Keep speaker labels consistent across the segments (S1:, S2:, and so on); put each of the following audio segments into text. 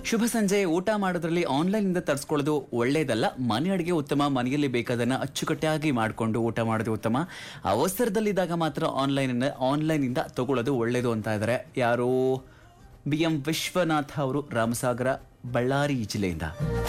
S1: ಶುಭ ಸಂಜೆ ಊಟ ಮಾಡೋದ್ರಲ್ಲಿ ಆನ್ಲೈನ್ ಇಂದ ತರಿಸ್ಕೊಳ್ಳೋದು ಒಳ್ಳೇದಲ್ಲ ಮನೆ ಅಡಿಗೆ ಉತ್ತಮ ಮನೆಯಲ್ಲಿ ಬೇಕಾದನ್ನ ಅಚ್ಚುಕಟ್ಟಾಗಿ ಮಾಡಿಕೊಂಡು ಊಟ ಮಾಡೋದು ಉತ್ತಮ ಅವಸರದಲ್ಲಿದ್ದಾಗ ಮಾತ್ರ ಆನ್ಲೈನ್ ಆನ್ಲೈನ್ ಇಂದ ತಗೊಳ್ಳೋದು ಒಳ್ಳೇದು ಅಂತ ಇದ್ದಾರೆ ಯಾರು ಬಿ ಎಂ ವಿಶ್ವನಾಥ ಅವರು ರಾಮಸಾಗರ ಬಳ್ಳಾರಿ ಜಿಲ್ಲೆಯಿಂದ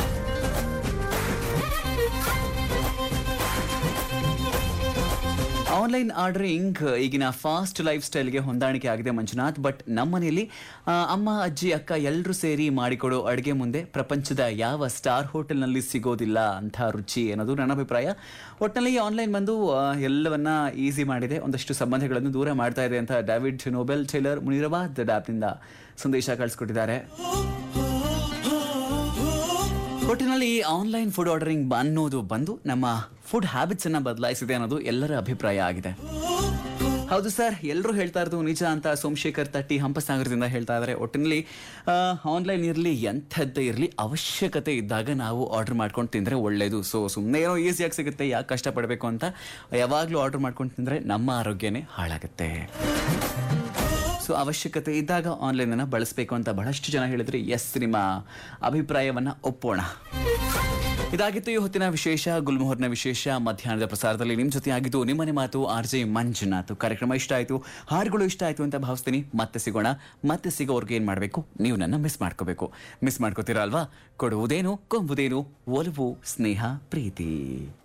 S1: ಆನ್ಲೈನ್ ಆರ್ಡರಿಂಗ್ ಈಗಿನ ಫಾಸ್ಟ್ ಲೈಫ್ ಸ್ಟೈಲ್ಗೆ ಹೊಂದಾಣಿಕೆ ಆಗಿದೆ ಮಂಜುನಾಥ್ ಬಟ್ ನಮ್ಮನೆಯಲ್ಲಿ ಆ, ಅಮ್ಮ ಅಜ್ಜಿ ಅಕ್ಕ ಎಲ್ಲರೂ ಸೇರಿ ಮಾಡಿಕೊಡೋ ಅಡುಗೆ ಮುಂದೆ ಪ್ರಪಂಚದ ಯಾವ ಸ್ಟಾರ್ ಹೋಟೆಲ್ನಲ್ಲಿ ಸಿಗೋದಿಲ್ಲ ಅಂಥ ರುಚಿ ಅನ್ನೋದು ನನ್ನ ಅಭಿಪ್ರಾಯ ಒಟ್ಟಿನಲ್ಲಿ ಆನ್ಲೈನ್ ಬಂದು ಆ, ಎಲ್ಲವನ್ನ ಈಸಿ ಮಾಡಿದೆ ಒಂದಷ್ಟು ಸಂಬಂಧಗಳನ್ನು ದೂರ ಮಾಡ್ತಾ ಇದೆ ಅಂತ ಡಾವಿಡ್ ನೋಬೆಲ್ ಟೈಲರ್ ಮುನಿರಾಬಾದ್ ಆ್ಯಪ್ನಿಂದ ಸಂದೇಶ ಕಳಿಸ್ಕೊಟ್ಟಿದ್ದಾರೆ ಒಟ್ಟಿನಲ್ಲಿ ಈ ಆನ್ಲೈನ್ ಫುಡ್ ಆರ್ಡರಿಂಗ್ ಅನ್ನೋದು ಬಂದು ನಮ್ಮ ಫುಡ್ ಹ್ಯಾಬಿಟ್ಸ್ ಅನ್ನ ಬದಲಾಯಿಸಿದೆ ಅನ್ನೋದು ಎಲ್ಲರ ಅಭಿಪ್ರಾಯ ಆಗಿದೆ ಹೌದು ಸರ್ ಎಲ್ಲರೂ ಹೇಳ್ತಾ ಇರೋದು ನಿಜ ಅಂತ ಸೋಮಶೇಖರ್ ತಟ್ಟಿ ಹಂಪಸಾಗರದಿಂದ ಹೇಳ್ತಾ ಇದ್ದಾರೆ ಒಟ್ಟಿನಲ್ಲಿ ಆನ್ಲೈನ್ ಇರಲಿ ಎಂಥದ್ದೇ ಇರಲಿ ಅವಶ್ಯಕತೆ ಇದ್ದಾಗ ನಾವು ಆರ್ಡರ್ ಮಾಡ್ಕೊಂಡು ತಿಂದರೆ ಒಳ್ಳೇದು ಸೊ ಸುಮ್ಮನೆ ಏನೋ ಈಸಿಯಾಗಿ ಸಿಗುತ್ತೆ ಯಾಕೆ ಕಷ್ಟಪಡಬೇಕು ಅಂತ ಯಾವಾಗಲೂ ಆರ್ಡರ್ ಮಾಡ್ಕೊಂಡು ತಿಂದರೆ ನಮ್ಮ ಆರೋಗ್ಯನೇ ಹಾಳಾಗುತ್ತೆ ಸೊ ಅವಶ್ಯಕತೆ ಇದ್ದಾಗ ಆನ್ಲೈನ್ ಅನ್ನ ಬಳಸಬೇಕು ಅಂತ ಬಹಳಷ್ಟು ಜನ ಹೇಳಿದ್ರೆ ಎಸ್ ನಿಮ್ಮ ಅಭಿಪ್ರಾಯವನ್ನ ಒಪ್ಪೋಣ ಇದಾಗಿತ್ತು ಈ ಹೊತ್ತಿನ ವಿಶೇಷ ಗುಲ್ಮೋಹರ್ನ ವಿಶೇಷ ಮಧ್ಯಾಹ್ನದ ಪ್ರಸಾರದಲ್ಲಿ ನಿಮ್ಮ ಜೊತೆ ಆಗಿದ್ದು ನಿಮ್ಮನೆ ಮಾತು ಆರ್ ಜೆ ಮಂಜುನಾಥ್ ಕಾರ್ಯಕ್ರಮ ಇಷ್ಟ ಆಯ್ತು ಹಾಡುಗಳು ಇಷ್ಟ ಆಯ್ತು ಅಂತ ಭಾವಿಸ್ತೀನಿ ಮತ್ತೆ ಸಿಗೋಣ ಮತ್ತೆ ಸಿಗೋರ್ಗೆ ಏನ್ ಮಾಡಬೇಕು ನೀವು ನನ್ನ ಮಿಸ್ ಮಾಡ್ಕೋಬೇಕು ಮಿಸ್ ಮಾಡ್ಕೋತೀರಾ ಅಲ್ವಾ ಕೊಡುವುದೇನು ಕೊಂಬುದೇನು ಒಲವು ಸ್ನೇಹ ಪ್ರೀತಿ